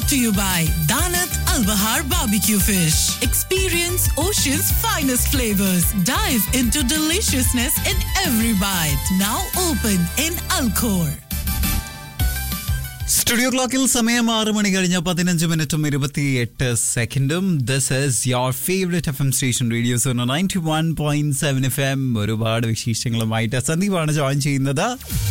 brought to you by Danat Al Bahar Barbecue Fish. Experience Ocean's finest flavors. Dive into deliciousness in every bite. Now open in Alcor. Studio ക്ലോക്കിൽ സമയം ആറ് മണി കഴിഞ്ഞ പതിനഞ്ച് മിനിറ്റും ഇരുപത്തി എട്ട് സെക്കൻഡും this is your favourite F M station radio's ninety one point seven F M ഒരുപാട് വിശേഷങ്ങളുമായിട്ട് സന്ദീപാണ് ജോയിൻ ചെയ്യുന്നത്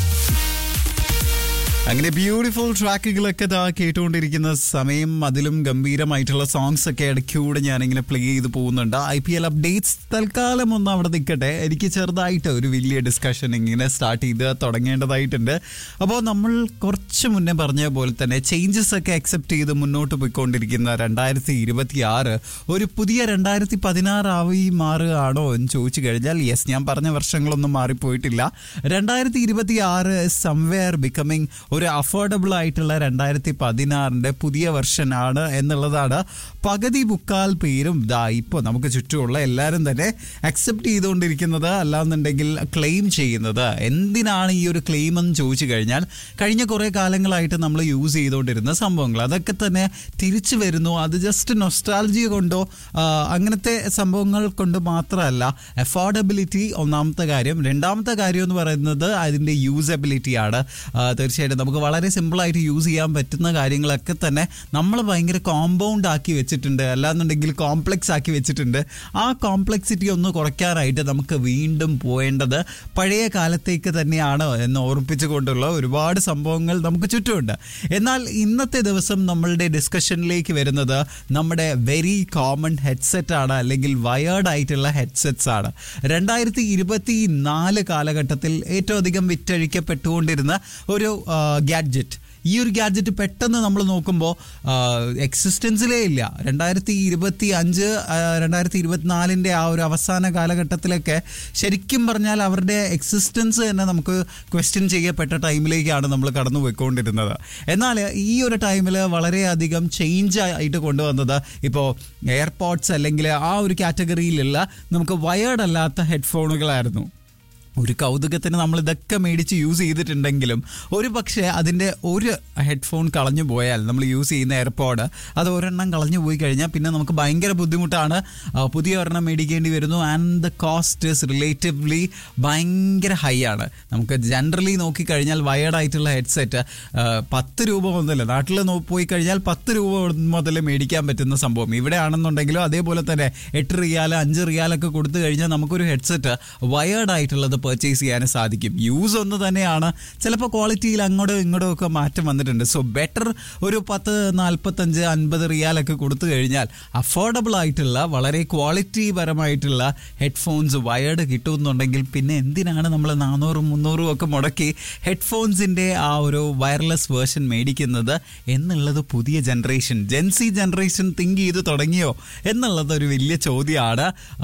അങ്ങനെ ബ്യൂട്ടിഫുൾ ട്രാക്കുകളൊക്കെ ഇതാ കേട്ടുകൊണ്ടിരിക്കുന്ന സമയം അതിലും ഗംഭീരമായിട്ടുള്ള സോങ്സ് ഒക്കെ ഇടയ്ക്കൂടെ ഞാനിങ്ങനെ പ്ലേ ചെയ്ത് പോകുന്നുണ്ട് ഐ പി എൽ അപ്ഡേറ്റ്സ് തൽക്കാലം ഒന്ന് അവിടെ നിൽക്കട്ടെ എനിക്ക് ചെറുതായിട്ട് ഒരു വലിയ ഡിസ്കഷൻ ഇങ്ങനെ സ്റ്റാർട്ട് ചെയ്ത് തുടങ്ങേണ്ടതായിട്ടുണ്ട് അപ്പോൾ നമ്മൾ കുറച്ച് മുന്നേ പറഞ്ഞ പോലെ തന്നെ ചേഞ്ചസ് ഒക്കെ അക്സെപ്റ്റ് ചെയ്ത് മുന്നോട്ട് പോയിക്കൊണ്ടിരിക്കുന്ന രണ്ടായിരത്തി ഇരുപത്തി ആറ് ഒരു പുതിയ രണ്ടായിരത്തി പതിനാറായി മാറുകയാണോ എന്ന് ചോദിച്ചു കഴിഞ്ഞാൽ യെസ് ഞാൻ പറഞ്ഞ വർഷങ്ങളൊന്നും മാറിപ്പോയിട്ടില്ല രണ്ടായിരത്തി ഇരുപത്തി ആറ് സംവെയർ ബിക്കമിങ് ഒരു അഫോർഡബിൾ ആയിട്ടുള്ള രണ്ടായിരത്തി പതിനാറിന്റെ പുതിയ വെർഷൻ ആണ് എന്നുള്ളതാണ് പകുതി മുക്കാൽ പേരും ദാ ഇപ്പോൾ നമുക്ക് ചുറ്റുമുള്ള എല്ലാവരും തന്നെ അക്സെപ്റ്റ് ചെയ്തുകൊണ്ടിരിക്കുന്നത് അല്ലാന്നുണ്ടെങ്കിൽ ക്ലെയിം ചെയ്യുന്നത് എന്തിനാണ് ഈ ഒരു ക്ലെയിം എന്ന് ചോദിച്ചു കഴിഞ്ഞാൽ കഴിഞ്ഞ കുറേ കാലങ്ങളായിട്ട് നമ്മൾ യൂസ് ചെയ്തുകൊണ്ടിരുന്ന സംഭവങ്ങൾ അതൊക്കെ തന്നെ തിരിച്ചു വരുന്നു അത് ജസ്റ്റ് നൊസ്റ്റാൾജിയ കൊണ്ടോ ആ, അങ്ങനത്തെ സംഭവങ്ങൾ കൊണ്ട് മാത്രമല്ല അഫോർഡബിലിറ്റി ഒന്നാമത്തെ കാര്യം രണ്ടാമത്തെ കാര്യം എന്ന് പറയുന്നത് അതിൻ്റെ യൂസബിലിറ്റി ആണ് ആ, തീർച്ചയായിട്ടും നമുക്ക് വളരെ സിമ്പിളായിട്ട് യൂസ് ചെയ്യാൻ പറ്റുന്ന കാര്യങ്ങളൊക്കെ തന്നെ നമ്മൾ ഭയങ്കര കോമ്പൗണ്ട് ആക്കി വെച്ചിട്ടുണ്ട് അല്ലാന്നുണ്ടെങ്കിൽ കോംപ്ലക്സ് ആക്കി വെച്ചിട്ടുണ്ട് ആ കോംപ്ലക്സിറ്റി ഒന്ന് കുറയ്ക്കാനായിട്ട് നമുക്ക് വീണ്ടും പോയേണ്ടത് പഴയ കാലത്തേക്ക് തന്നെയാണ് എന്ന് ഓർമ്മിപ്പിച്ചുകൊണ്ടുള്ള ഒരുപാട് സംഭവങ്ങൾ നമുക്ക് ചുറ്റുമുണ്ട് എന്നാൽ ഇന്നത്തെ ദിവസം നമ്മളുടെ ഡിസ്കഷനിലേക്ക് വരുന്നത് നമ്മുടെ വെരി കോമൺ ഹെഡ്സെറ്റ് ആണ് അല്ലെങ്കിൽ വയേർഡ് ആയിട്ടുള്ള ഹെഡ്സെറ്റ്സ് ആണ് രണ്ടായിരത്തി ഇരുപത്തി നാല് കാലഘട്ടത്തിൽ ഏറ്റവും അധികം വിറ്റഴിക്കപ്പെട്ടുകൊണ്ടിരുന്ന ഒരു ഗാഡ്ജറ്റ് ഈ ഒരു ഗാഡ്ജറ്റ് പെട്ടെന്ന് നമ്മൾ നോക്കുമ്പോൾ എക്സിസ്റ്റൻസിലേ ഇല്ല രണ്ടായിരത്തി ഇരുപത്തി അഞ്ച് രണ്ടായിരത്തി ഇരുപത്തിനാലിൻ്റെ ആ ഒരു അവസാന കാലഘട്ടത്തിലൊക്കെ ശരിക്കും പറഞ്ഞാൽ അവരുടെ എക്സിസ്റ്റൻസ് തന്നെ നമുക്ക് ക്വസ്റ്റ്യൻ ചെയ്യപ്പെട്ട ടൈമിലേക്കാണ് നമ്മൾ കടന്നു പോയിക്കൊണ്ടിരുന്നത് എന്നാൽ ഈ ഒരു ടൈമിൽ വളരെയധികം ചേഞ്ച് ആയിട്ട് കൊണ്ടുവന്നത് ഇപ്പോൾ എയർപോർട്സ് അല്ലെങ്കിൽ ആ ഒരു കാറ്റഗറിയിലുള്ള നമുക്ക് വയേർഡ് അല്ലാത്ത ഹെഡ്ഫോണുകളായിരുന്നു ഒരു കൗതുകത്തിന് നമ്മൾ ഇതൊക്കെ മേടിച്ച് യൂസ് ചെയ്തിട്ടുണ്ടെങ്കിലും ഒരു പക്ഷേ അതിൻ്റെ ഒരു ഹെഡ്ഫോൺ കളഞ്ഞു പോയാൽ നമ്മൾ യൂസ് ചെയ്യുന്ന എയർപോഡ് അത് ഒരെണ്ണം കളഞ്ഞു പോയി കഴിഞ്ഞാൽ പിന്നെ നമുക്ക് ഭയങ്കര ബുദ്ധിമുട്ടാണ് ആ, പുതിയ ഒരെണ്ണം മേടിക്കേണ്ടി വരുന്നു and the cost is relatively ഭയങ്കര ഹൈ ആണ് നമുക്ക് ജനറലി നോക്കിക്കഴിഞ്ഞാൽ വയേർഡ് ആയിട്ടുള്ള ഹെഡ്സെറ്റ് പത്ത് രൂപ മുതൽ നാട്ടിൽ നോ- പോയി കഴിഞ്ഞാൽ പത്ത് രൂപ മുതൽ മേടിക്കാൻ പറ്റുന്ന സംഭവം ഇവിടെ ആണെന്നുണ്ടെങ്കിലും അതേപോലെ തന്നെ എട്ട് റിയാൽ അഞ്ച് റിയാലൊക്കെ കൊടുത്തു കഴിഞ്ഞാൽ നമുക്കൊരു ഹെഡ്സെറ്റ് വയേർഡ് ആയിട്ടുള്ളത് പർച്ചേസ് ചെയ്യാൻ സാധിക്കും യൂസ് ഒന്ന് തന്നെയാണ് ചിലപ്പോൾ ക്വാളിറ്റിയിൽ അങ്ങോട്ടും ഇങ്ങോട്ടും ഒക്കെ മാറ്റം വന്നിട്ടുണ്ട് സോ ബെറ്റർ ഒരു പത്ത് നാൽപ്പത്തഞ്ച് അൻപത് റിയാലൊക്കെ കൊടുത്തു കഴിഞ്ഞാൽ അഫോർഡബിൾ ആയിട്ടുള്ള വളരെ ക്വാളിറ്റി പരമായിട്ടുള്ള ഹെഡ്ഫോൺസ് വയേർഡ് കിട്ടുമെന്നുണ്ടെങ്കിൽ പിന്നെ എന്തിനാണ് നമ്മൾ നാനൂറും മുന്നൂറും ഒക്കെ മുടക്കി ഹെഡ്ഫോൺസിൻ്റെ ആ ഒരു വയർലെസ് വേർഷൻ മേടിക്കുന്നത് എന്നുള്ളത് പുതിയ ജനറേഷൻ ജെൻസി ജനറേഷൻ തിങ്ക് ചെയ്ത് തുടങ്ങിയോ എന്നുള്ളത് ഒരു വലിയ ചോദ്യമാണ്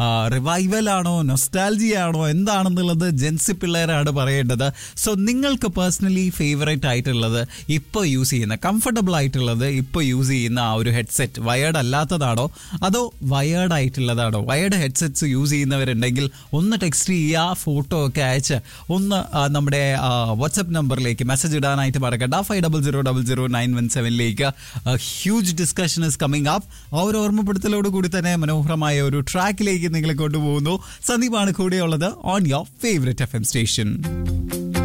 റിവൈവൽ ആണോ നൊസ്റ്റാലജി ആണോ എന്താണെന്നുള്ളത് ജെൻസി പിള്ളേരാണ് പറയേണ്ടത് സോ നിങ്ങൾക്ക് പേഴ്സണലി ഫേവറേറ്റ് ആയിട്ടുള്ളത് ഇപ്പോൾ യൂസ് ചെയ്യുന്ന കംഫർട്ടബിൾ ആയിട്ടുള്ളത് ഇപ്പോൾ യൂസ് ചെയ്യുന്ന ആ ഒരു ഹെഡ്സെറ്റ് വയേർഡ് അല്ലാത്തതാണോ അതോ വയേർഡ് ആയിട്ടുള്ളതാണോ വയേർഡ് ഹെഡ്സെറ്റ്സ് യൂസ് ചെയ്യുന്നവരുണ്ടെങ്കിൽ ഒന്ന് ടെക്സ്റ്റ് ചെയ്യുക ഫോട്ടോ ഒക്കെ അയച്ച് ഒന്ന് ആ, നമ്മുടെ വാട്സപ്പ് നമ്പറിലേക്ക് മെസ്സേജ് ഇടാനായിട്ട് മറക്കണ്ട five double zero double zero nine one സെവനിലേക്ക് huge discussion is coming up ആ ഒരു ഓർമ്മപ്പെടുത്തലോട് കൂടി തന്നെ മനോഹരമായ ഒരു ട്രാക്കിലേക്ക് നിങ്ങളെ കൊണ്ടുപോകുന്നു സന്ദീപാണ് കൂടെയുള്ളത് on your favourite F M station